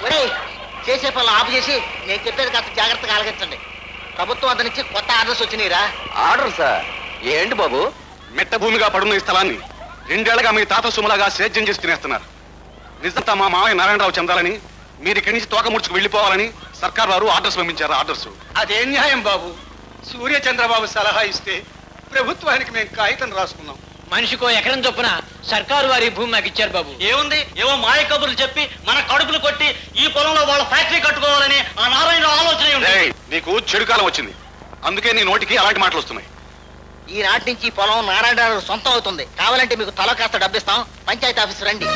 ఒరేయ్ చేసే పనులు ఆపు చేసి నేను చెప్పేది కాస్త జాగ్రత్తగా ఆలగించండి ప్రభుత్వం అతని నుంచి కొత్త ఆర్డర్స్ వచ్చినాయిరా ఆర్డర్ సార్ ఏంటి బాబు మెట్ట భూమిగా పడున్న ఈ స్థలాన్ని రెండేళ్లుగా మీ తాత సుమలాగా సేద్యం చేసి తినేస్తున్నారు నిజంతా మా మామయ్య నారాయణరావు చెందాలని మీరు ఇక్కడి నుంచి తోక ముడుచుకు వెళ్ళిపోవాలని సర్కార్ వారు ఆర్డర్స్ పంపించారు ఆర్డర్స్ అదే న్యాయం బాబు సూర్య చంద్రబాబు సలహా ఇస్తే ప్రభుత్వానికి మేము కాగితం రాసుకున్నాం మనిషికో ఎకరం చొప్పున సర్కారు వారి భూమి మాకు ఇచ్చారు బాబు ఏముంది ఏవో మాయ కబుర్లు చెప్పి మన కడుపులు కొట్టి ఈ పొలంలో వాళ్ళ ఫ్యాక్టరీ కట్టుకోవాలని ఆ నారాయణ ఆలోచన ఉంది రేయ్, నీకు చెడు కాలం వచ్చింది అందుకే నీ నోటికి అలాంటి మాటలు వస్తున్నాయి ఈనాటి నుంచి ఈ పొలం నారాయణరావు సొంతం అవుతుంది కావాలంటే మీకు తల కాస్త డబ్బిస్తాం పంచాయతీ ఆఫీస్ రండి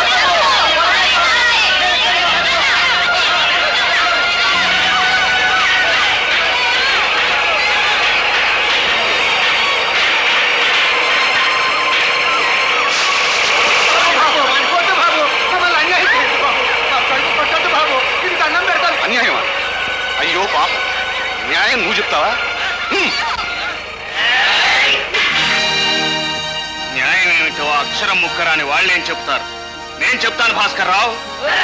వద్దు బాబు మమ్మల్ని అన్యాయం చేయొద్దు బాబు మా కడుపు కొట్టొద్దు బాబు ఇది దండం పెడతాను అన్యాయమా అయ్యో పాప న్యాయం నువ్వు చెప్తావా హ్మ్. న్యాయం ఏమిటో అక్షరం ముక్కరా అని వాళ్ళేం చెప్తారు నేను చెప్తాను భాస్కర్ రావు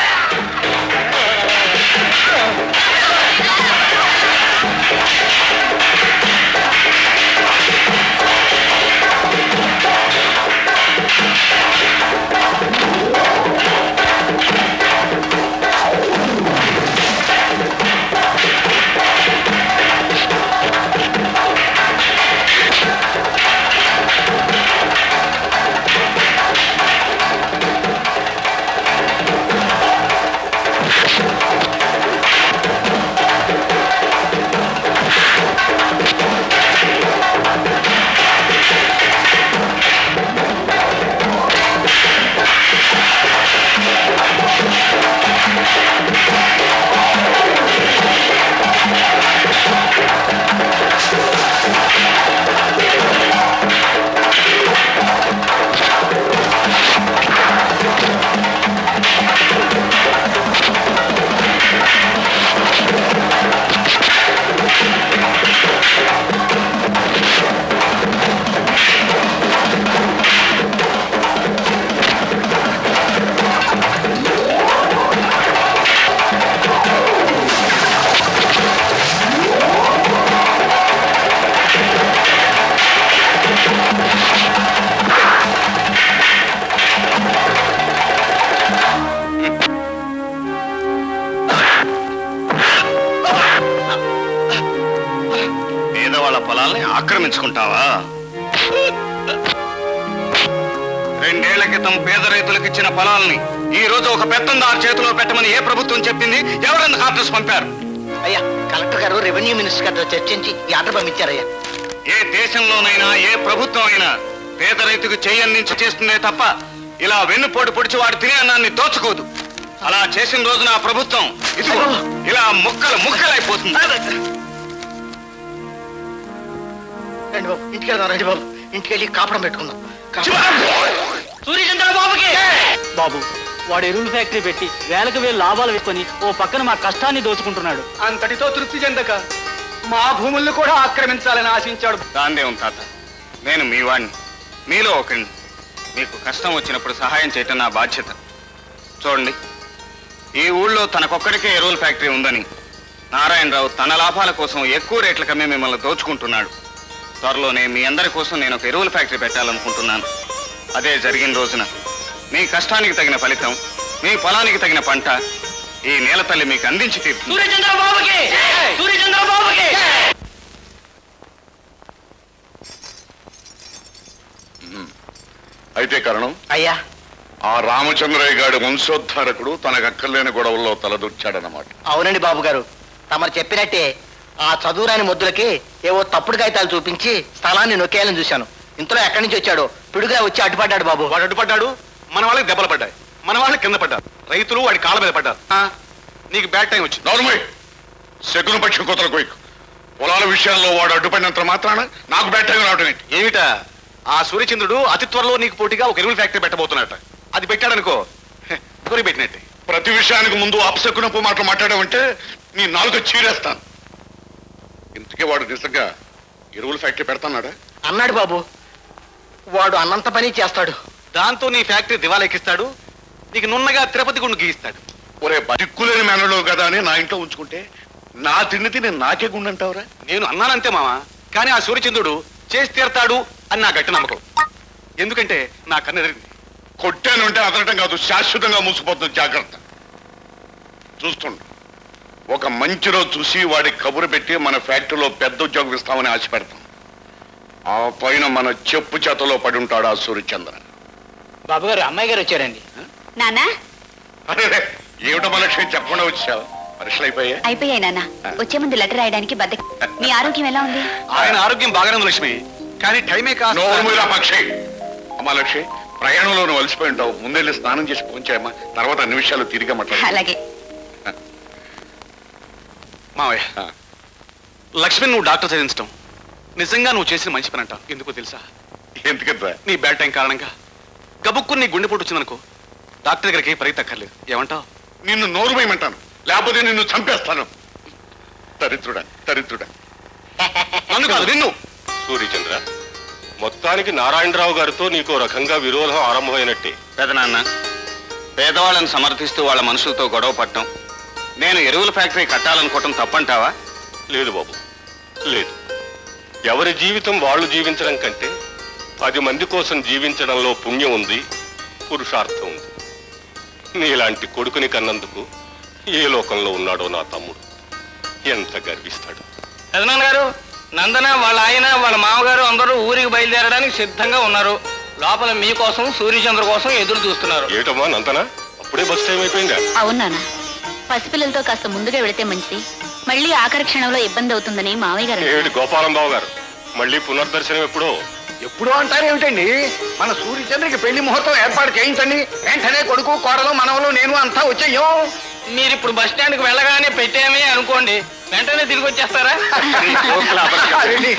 పేదవాళ్ళ పొలాల్ని ఆక్రమించుకుంటావా రెండేళ్ల క్రితం పేద రైతులకు ఇచ్చిన పొలాల్ని ఈ రోజు ఒక పెత్తందారు చేతిలో పెట్టమని ఏ ప్రభుత్వం చెప్పింది ఎవరెందుకు ఆర్డర్స్ పంపారు అయ్యా కలెక్టర్ గారు రెవెన్యూ మినిస్టర్ గారితో చర్చించి ఈ ఆర్డర్ పంపించారయ్యా ఏ దేశంలోనైనా ఏ ప్రభుత్వం అయినా పేద రైతుకు చేయందించి చేస్తుందే తప్ప ఇలా వెన్నుపోటు పొడిచి వాడు తినే అన్నాన్ని దోచుకోదు అలా చేసిన రోజున ఆ ప్రభుత్వం ఇదిగో ఇలా ముక్కలు ముక్కలైపోతుంది రండి బాబు ఇంటికి వెళ్దాం రండి బాబు ఇంటికి వెళ్ళి కాపడం పెట్టుకుందాం కాపడం. సూర్యచంద్రబాబుకి బాబు వాడు ఎరువుల ఫ్యాక్టరీ పెట్టి వేలకు వేలు లాభాలు వేసుకొని ఓ పక్కన మా కష్టాన్ని దోచుకుంటున్నాడు అంతటితో తృప్తి చెందక మా భూములను కూడా ఆక్రమించాలని ఆశించాడు దాందే ఉంది తాత నేను మీ వాడిని మీలో ఒకరిని మీకు కష్టం వచ్చినప్పుడు సహాయం చేయటం నా బాధ్యత చూడండి ఈ ఊళ్ళో తనకొక్కడికే ఎరువుల ఫ్యాక్టరీ ఉందని నారాయణరావు తన లాభాల కోసం ఎక్కువ రేట్లకు అమ్మి మిమ్మల్ని దోచుకుంటున్నాడు త్వరలోనే మీ అందరి కోసం నేను ఒక ఎరువుల ఫ్యాక్టరీ పెట్టాలనుకుంటున్నాను అదే జరిగిన రోజున మీ కష్టానికి తగిన ఫలితం మీ పొలానికి తగిన పంట ఈ నేల తల్లి మీకు అందించి తీరుతుంది సూర్యచంద్రబాబుకి సూర్యచంద్రబాబుకి అయితే కారణం అయ్యా ఆ రామచంద్రయ్య గారి వంశోద్ధారకుడు తనకు అక్కర్లేని గొడవల్లో తలదూర్చాడన్నమాట అవునండి బాబు గారు తమరు చెప్పినట్టే ఆ చదువురాని ముద్దులకి ఏవో తప్పుడు కాగితాలు చూపించి స్థలాన్ని నొక్కేయాలని చూశాను ఇంతలో ఎక్కడి నుంచి వచ్చాడో పిడుగా వచ్చి అడ్డుపడ్డాడు బాబు వాడు అడ్డుపడ్డాడు మన వాళ్ళకి దెబ్బలు పడ్డాయి మన వాళ్ళకి కింద పడ్డారు రైతులు వాడి కాళ్ళ మీద పడ్డారు ఆ, నీకు బ్యాడ్ టైం వచ్చింది నవరమై శకున పక్షం కొత్తల కోయిక్ పొలాల విషయాల్లో వాడు అడ్డుపడినంత మాత్రాన నాకు బ్యాట్ టైం రావడం ఏంటి ఏమిటా ఆ సూర్యచంద్రుడు అతి త్వరలో నీకు పోటీగా ఒక ఎరువుల ఫ్యాక్టరీ పెట్టబోతున్నట్ట అది పెట్టాడనుకో హె, గురి పెట్టినట్టే ప్రతి విషయానికి ముందు అపశకునపు మాటలు మాట్లాడావంటే నీ నాలుగు చీరేస్తాను ఇంతకీ వాడు నిజంగా ఎరువుల ఫ్యాక్టరీ పెడతాన్నాడా అన్నాడు బాబు వాడు అన్నంత పని చేస్తాడు దాంతో నీ ఫ్యాక్టరీ దివాలా ఎక్కిస్తాడు నీకు నున్నగా తిరుపతి గుండు గీయిస్తాడు ఒరే దిక్కులేని మేనలో కదా అని నా ఇంట్లో ఉంచుకుంటే నా తిండి తిని నాకే గుండంటావురా నేను అన్నానంతే మామ కానీ ఆ సూర్యచంద్రుడు చేసి తీరతాడు అని నా గట్టి నమ్మకం ఎందుకంటే నా కన్నెదిరింది కొట్టానంటే అదనటం కాదు శాశ్వతంగా మూసిపోతుంది జాగ్రత్త చూస్తుండు ఒక మంచి రోజు చూసి వాడి కబురు పెట్టి మన ఫ్యాక్టరీలో పెద్ద ఉద్యోగం ఇస్తామని ఆశ పెడతాం ఆ పైన మన చెప్పు చేతలో పడి ఉంటాడు ఆ సూర్యచంద్ర బాబు గారు అమ్మాయి గారు వచ్చారండి నానా అరే ఏమిటో మన లక్ష్యం చెప్పకుండా వచ్చావు పరీక్షలు అయిపోయా అయిపోయాయి నాన్న వచ్చే ముందు లెటర్ రాయడానికి బద్దకి మీ ఆరోగ్యం ఎలా ఉంది ఆయన ఆరోగ్యం బాగానే ఉంది లక్ష్మి కానీ టైమే నోరు మీద కాదు పక్షి అమ్మా లక్ష్మి ప్రయాణంలో నువ్వు అలసిపోయి ఉంటావు ముందెళ్ళి స్నానం చేసి పోంచాయమ్మా తర్వాత అన్ని విషయాలు తిరిగి మాట్లాడు అలాగే మావయ్య ఆ. లక్ష్మి నువ్వు డాక్టర్ చదివించడం నిజంగా నువ్వు చేసిన మంచి పని అంటావు ఎందుకో తెలుసా ఎందుకంటే నీ బ్యాడ్ టైం కారణంగా గబుక్కుని నీ గుండెపోటు వచ్చిందనుకో డాక్టర్ దగ్గరికి పరిగెత్తక్కర్లేదు ఏమంటావు నిన్ను నోరు వేయమంటాను లేకపోతే నిన్ను చంపేస్తాను దరిద్రుడా దరిద్రుడా నన్ను కాదు నిన్ను సూర్యచంద్ర మొత్తానికి నారాయణరావు గారితో నీకో రకంగా విరోధం ఆరంభమైనట్టే పెదనాన్న పేదవాళ్ళని సమర్థిస్తూ వాళ్ళ మనుషులతో గొడవ పడటం నేను ఎరువుల ఫ్యాక్టరీ కట్టాలనుకోవటం తప్పంటావా లేదు బాబు లేదు ఎవరి జీవితం వాళ్ళు జీవించడం కంటే పది మంది కోసం జీవించడంలో పుణ్యం ఉంది పురుషార్థం ఉంది నీలాంటి కొడుకుని కన్నందుకు ఏ లోకంలో ఉన్నాడో నా తమ్ముడు ఎంత గర్విస్తాడు పెదనాన్న గారు నందన వాళ్ళ ఆయన వాళ్ళ మామగారు అందరూ ఊరికి బయలుదేరడానికి సిద్ధంగా ఉన్నారు లోపల మీకోసం సూర్యచంద్ర కోసం ఎదురు చూస్తున్నారు ఏటమ్మా నందనా అప్పుడే బస్ టైం అయిపోయిందా అవును నాన్న పసిపిల్లలతో కాస్త ముందుగా వెళితే మంచిది మళ్ళీ ఆఖరి క్షణంలో ఇబ్బంది అవుతుందని మావయ్య గారు ఏమిటి గోపాలంబాబు గారు మళ్ళీ పునర్దర్శనం ఎప్పుడో ఎప్పుడు అంటారేమిటండి మన సూర్యచంద్రకి పెళ్లి ముహూర్తం ఏర్పాటు చేయించండి వెంటనే కొడుకు కోడలు మనవలు నేను అంతా వచ్చేయం మీరు ఇప్పుడు బస్ స్టాండ్కి వెళ్ళగానే పెట్టామే అనుకోండి వెంటనే తిరిగి వచ్చేస్తారా నీ జోకులు ఆపరు. అదేంటి?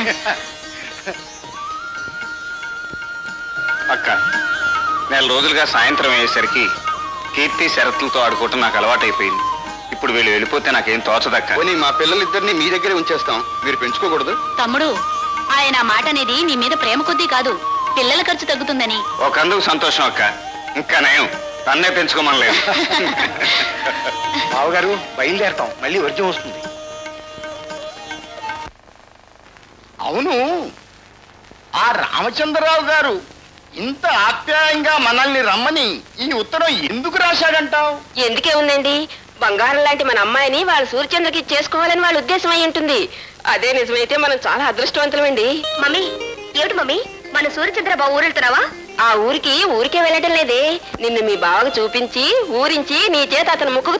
అక్క నెల రోజులుగా సాయంత్రం అయ్యేసరికి కీర్తి షరతులతో ఆడుకోవటం నాకు అలవాటైపోయింది ఇప్పుడు వీళ్ళు వెళ్ళిపోతే నాకేం తోచదక్క పోనీ మా పిల్లలిద్దరిని మీ దగ్గరే ఉంచేస్తాం మీరు పెంచుకోకూడదు తమ్ముడు ఆయన ఆ మాట అనేది నీ మీద ప్రేమ కొద్దీ కాదు పిల్లల ఖర్చు తగ్గుతుందని ఒకందుకు సంతోషం అక్క ఇంకా నయం తన్నే పెంచుకోమనలేదు బావగారు బయలుదేరతాం మళ్ళీ వర్జం వస్తుంది అవును ఆ రామచంద్రరావు గారు ఇంత ఆప్యాయంగా మనల్ని రమ్మని ఈ ఉత్తరం ఎందుకు రాశాడంటావు ఎందుకే ఉందండి బంగారం లాంటి మన అమ్మాయిని వాళ్ళ సూర్యచంద్రకి చేసుకోవాలని వాళ్ళ ఉద్దేశం అయి ఉంటుంది అదే నిజమైతే మనం చాలా అదృష్టవంతులమండి మమ్మీ ఏమిటి మమ్మీ మన సూర్యచంద్ర బాబు ఊరెళ్తున్నావా ఆ ఊరికి ఊరికే వెళ్ళటం లేదే నిన్ను మీ బావకు చూపించి ఊరించి నీ చేత అతని ముక్కు